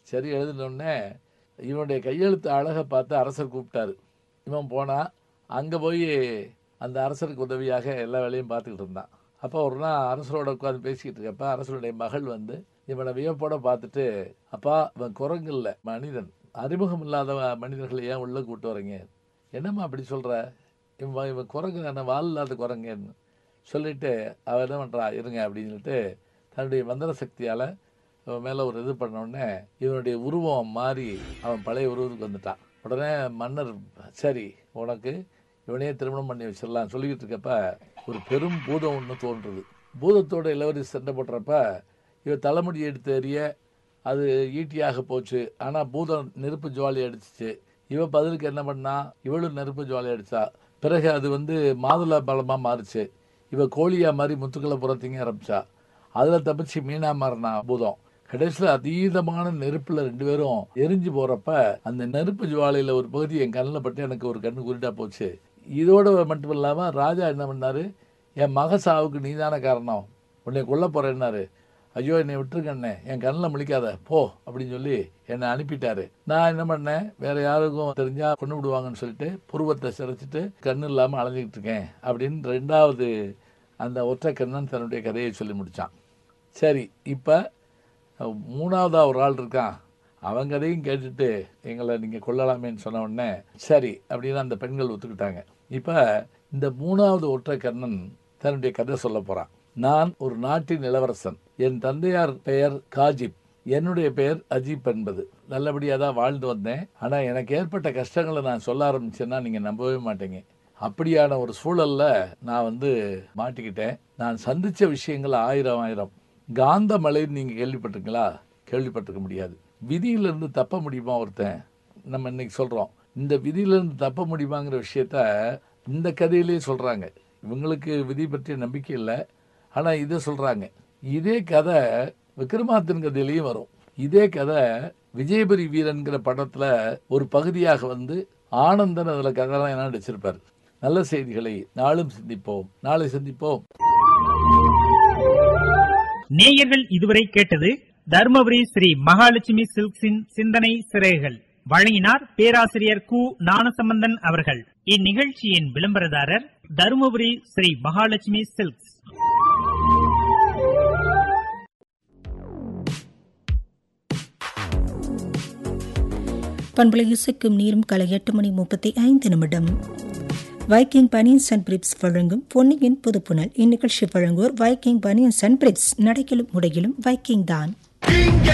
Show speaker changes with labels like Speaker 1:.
Speaker 1: சரி எழுதினோடனே இவனுடைய கையெழுத்து அழகை பார்த்து அரசர் கூப்பிட்டாரு இவன் போனா அங்கே போய் அந்த அரசருக்கு உதவியாக எல்லா வேலையும் பார்த்துக்கிட்டு இருந்தான் அப்போ ஒரு நாள் அரசரோட உட்காந்து பேசிக்கிட்டு இருக்கப்ப அரசருடைய மகள் வந்து இவனை வியப்போட பார்த்துட்டு அப்பா இவன் குரங்கு இல்லை மனிதன் அறிமுகம் இல்லாத மனிதர்களை ஏன் உள்ளே கூட்டு வரீங்க என்னம்மா அப்படி சொல்கிற இவன் இவன் குரங்கு தானே வால் இல்லாத குரங்குன்னு சொல்லிட்டு அவன் என்ன பண்ணுறா இருங்க அப்படின்னு சொல்லிட்டு தன்னுடைய மந்திர சக்தியால் இவன் மேலே ஒரு இது பண்ண உடனே இவனுடைய உருவம் மாறி அவன் பழைய உருவத்துக்கு வந்துட்டான் உடனே மன்னர் சரி உனக்கு இவனையே திருமணம் பண்ணி வச்சிடலாம் சொல்லிக்கிட்டு இருக்கப்ப ஒரு பெரும் பூதம் ஒன்று தோன்றுது பூதத்தோட இளவரசி சண்டை போடுறப்ப இவ தலைமுடி எடுத்து எறிய அது ஈட்டியாக போச்சு ஆனால் பூதம் நெருப்பு ஜுவாலி அடிச்சிச்சு இவ பதிலுக்கு என்ன பண்ணா இவளும் நெருப்பு ஜுவாலி அடிச்சா பிறகு அது வந்து மாதுளை பழமாக மாறுச்சு இவ கோழியா மாதிரி முத்துக்களை புறத்திங்க ஆரம்பிச்சா அதில் தப்பிச்சு மீனா மாறினா பூதம் கடைசியில் அதீதமான நெருப்பில் ரெண்டு பேரும் எரிஞ்சு போகிறப்ப அந்த நெருப்பு ஜுவாலையில் ஒரு பகுதி என் கண்ணில் பட்டு எனக்கு ஒரு கண்ணு குருட்டா போச்சு இதோட மட்டும் இல்லாமல் ராஜா என்ன பண்ணாரு என் மக சாவுக்கு நீதான காரணம் உன்னை கொல்ல போகிறேன்னாரு ஐயோ என்னை விட்டுருக்கண்ணே என் கண்ணில் முழிக்காத போ அப்படின்னு சொல்லி என்னை அனுப்பிட்டாரு நான் என்ன பண்ணேன் வேற யாருக்கும் தெரிஞ்சா கொண்டு விடுவாங்கன்னு சொல்லிட்டு புருவத்தை சிரைச்சிட்டு கண்ணு இல்லாமல் அலைஞ்சிக்கிட்டு இருக்கேன் அப்படின்னு ரெண்டாவது அந்த ஒற்றை கண்ணன் தன்னுடைய கதையை சொல்லி முடித்தான் சரி இப்போ மூணாவதாக ஒரு ஆள் இருக்கான் அவன் கதையும் கேட்டுட்டு எங்களை நீங்கள் கொல்லலாமேன்னு சொன்ன உடனே சரி அப்படின்னு அந்த பெண்கள் ஒத்துக்கிட்டாங்க இப்போ இந்த மூணாவது ஒற்றை கண்ணன் தன்னுடைய கதை சொல்ல போகிறான் நான் ஒரு நாட்டின் இளவரசன் என் தந்தையார் பெயர் காஜிப் என்னுடைய பெயர் அஜீப் என்பது நல்லபடியாக தான் வாழ்ந்து வந்தேன் ஆனால் எனக்கு ஏற்பட்ட கஷ்டங்களை நான் சொல்ல ஆரம்பிச்சேன்னா நீங்கள் நம்பவே மாட்டீங்க அப்படியான ஒரு சூழல்ல நான் வந்து மாட்டிக்கிட்டேன் நான் சந்திச்ச விஷயங்கள் ஆயிரம் ஆயிரம் காந்த மலைன்னு நீங்கள் கேள்விப்பட்டிருக்கீங்களா கேள்விப்பட்டிருக்க முடியாது விதியிலிருந்து தப்ப முடியுமா ஒருத்தன் நம்ம இன்னைக்கு சொல்கிறோம் இந்த விதியிலிருந்து தப்ப முடியுமாங்கிற விஷயத்த இந்த கதையிலேயே சொல்கிறாங்க இவங்களுக்கு விதி பற்றிய நம்பிக்கை இல்லை ஆனால் இதை சொல்கிறாங்க இதே கதை விக்ரமாதித்தன் கதையிலையும் வரும் இதே கதை விஜயபுரி வீரன்கிற படத்தில் ஒரு பகுதியாக வந்து ஆனந்தன் அதில் கதைலாம் என்ன நடிச்சிருப்பார் நல்ல செய்திகளை நாளும் சிந்திப்போம் நாளை சந்திப்போம்
Speaker 2: நேயர்கள் இதுவரை கேட்டது தருமபுரி ஸ்ரீ மகாலட்சுமி சில்க்ஸின் சிந்தனை சிறைகள் வழங்கினார் பேராசிரியர் கு ஞானசம்பந்தன் அவர்கள் இந்நிகழ்ச்சியின் விளம்பரதாரர் தருமபுரி ஸ்ரீ மகாலட்சுமி சில்க்ஸ்
Speaker 3: பண்பலை இசைக்கும் நீரும் கலை எட்டு மணி முப்பத்தி ஐந்து நிமிடம் வைக்கிங் பனியன்ஸ் அண்ட் பிரிப்ஸ் வழங்கும் பொன்னியின் புதுப்புணல் இந்நிகழ்ச்சி வழங்குவோர் வைக்கிங் பனியன்ஸ் அண்ட் பிரிப்ஸ் நடையிலும் உடையிலும் வைக்கிங் தான்